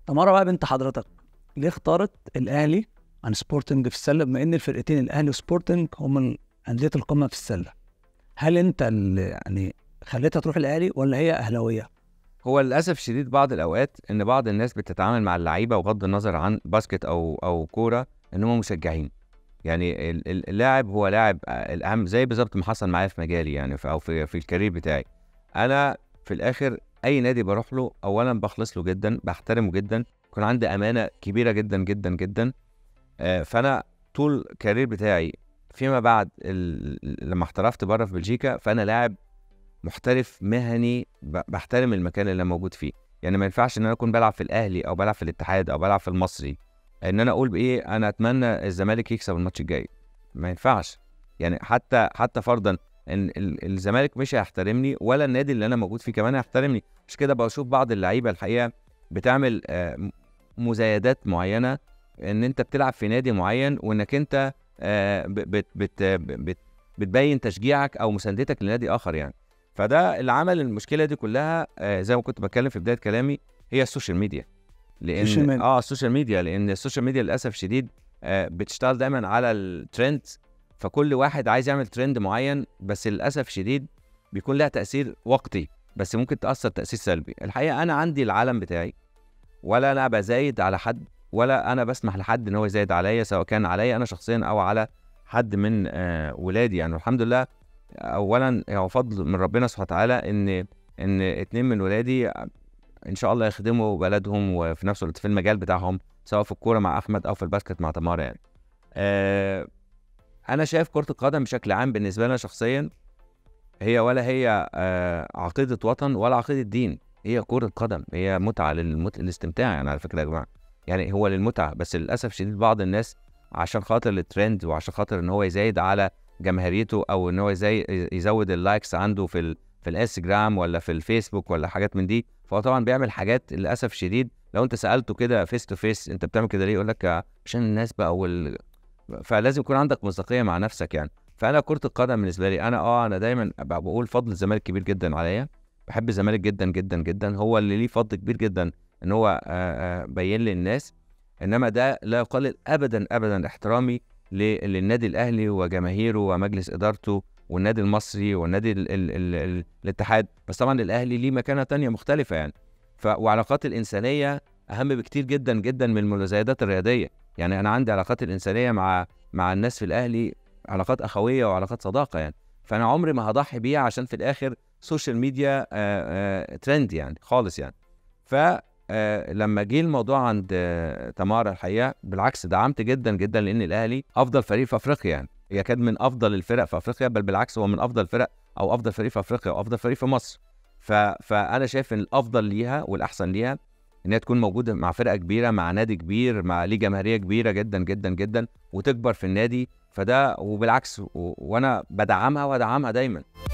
تمارا بقى بنت حضرتك ليه اختارت الاهلي عن سبورتنج في السله بما ان الفرقتين الاهلي وسبورتنج هم انديه القمه في السله هل انت اللي يعني خليتها تروح الاهلي ولا هي اهلاويه هو للاسف شديد بعض الاوقات ان بعض الناس بتتعامل مع اللعيبه بغض النظر عن باسكت او او كوره ان هم مشجعين يعني ال- ال- اللاعب هو لاعب آه، الاهم زي بالظبط ما حصل معايا في مجالي يعني في او في في الكارير بتاعي انا في الاخر اي نادي بروح له اولا بخلص له جدا بحترمه جدا يكون عندي امانه كبيره جدا جدا جدا آه، فانا طول الكارير بتاعي فيما بعد ال- لما احترفت بره في بلجيكا فانا لاعب محترف مهني ب- بحترم المكان اللي انا موجود فيه يعني ما ينفعش ان انا اكون بلعب في الاهلي او بلعب في الاتحاد او بلعب في المصري ان انا اقول بايه انا اتمنى الزمالك يكسب الماتش الجاي ما ينفعش يعني حتى حتى فرضا ان ال- الزمالك مش هيحترمني ولا النادي اللي انا موجود فيه كمان هيحترمني مش كده بشوف بعض اللعيبه الحقيقه بتعمل آه، م- مزايدات معينه ان انت بتلعب في نادي معين وانك انت آه، ب- بت بت بت بتبين تشجيعك او مساندتك لنادي اخر يعني فده اللي عمل المشكله دي كلها آه، زي ما كنت بتكلم في بدايه كلامي هي السوشيال ميديا لان السوشيال ميديا. اه السوشيال ميديا لان السوشيال ميديا للاسف شديد آه، بتشتغل دايما على الترند فكل واحد عايز يعمل ترند معين بس للاسف شديد بيكون لها تاثير وقتي بس ممكن تاثر تاثير سلبي الحقيقه انا عندي العالم بتاعي ولا انا بزايد على حد ولا انا بسمح لحد ان هو يزايد عليا سواء كان عليا انا شخصيا او على حد من آه، ولادي يعني الحمد لله اولا هو فضل من ربنا سبحانه وتعالى ان ان اتنين من ولادي ان شاء الله يخدموا بلدهم وفي نفس الوقت في المجال بتاعهم سواء في الكوره مع احمد او في الباسكت مع تمارا يعني آه انا شايف كره القدم بشكل عام بالنسبه لنا شخصيا هي ولا هي آه عقيده وطن ولا عقيده دين هي كره قدم هي متعه للمت... للاستمتاع يعني على فكره يا جماعه يعني هو للمتعه بس للاسف شديد بعض الناس عشان خاطر الترند وعشان خاطر ان هو يزايد على جماهيريته او ان هو يزي... يزود اللايكس عنده في ال... في الانستجرام ولا في الفيسبوك ولا حاجات من دي فهو طبعا بيعمل حاجات للاسف شديد لو انت سالته كده فيس تو فيس انت بتعمل كده ليه يقول لك عشان الناس بقى وال... فلازم يكون عندك مصداقيه مع نفسك يعني فانا كره القدم بالنسبه لي انا اه انا دايما ب- بقول فضل الزمالك كبير جدا عليا بحب الزمالك جدا جدا جدا هو اللي ليه فضل كبير جدا ان هو آه، آه، بين لي الناس انما ده لا يقلل ابدا ابدا احترامي ل- للنادي الاهلي وجماهيره ومجلس ادارته والنادي المصري والنادي ال ال ال ال الاتحاد بس طبعا الاهلي ليه مكانه تانية مختلفه يعني ف وعلاقات الانسانيه اهم بكتير جدا جدا من المزايدات الرياضيه يعني انا عندي علاقات الانسانيه مع مع الناس في الاهلي علاقات اخويه وعلاقات صداقه يعني فانا عمري ما هضحي بيها عشان في الاخر سوشيال ميديا آه، آه، ترند يعني خالص يعني ف آه، لما جه الموضوع عند آه، تمارا الحقيقه بالعكس دعمت جدا جدا لان الاهلي افضل فريق في افريقيا يعني يكاد من افضل الفرق في افريقيا بل بالعكس هو من افضل الفرق او افضل فريق في افريقيا وافضل فريق في مصر ف... فانا شايف ان الافضل ليها والاحسن ليها ان هي تكون موجوده مع فرقه كبيره مع نادي كبير مع ليه جماهيريه كبيره جدا جدا جدا وتكبر في النادي فده وبالعكس و... وانا بدعمها وادعمها دايما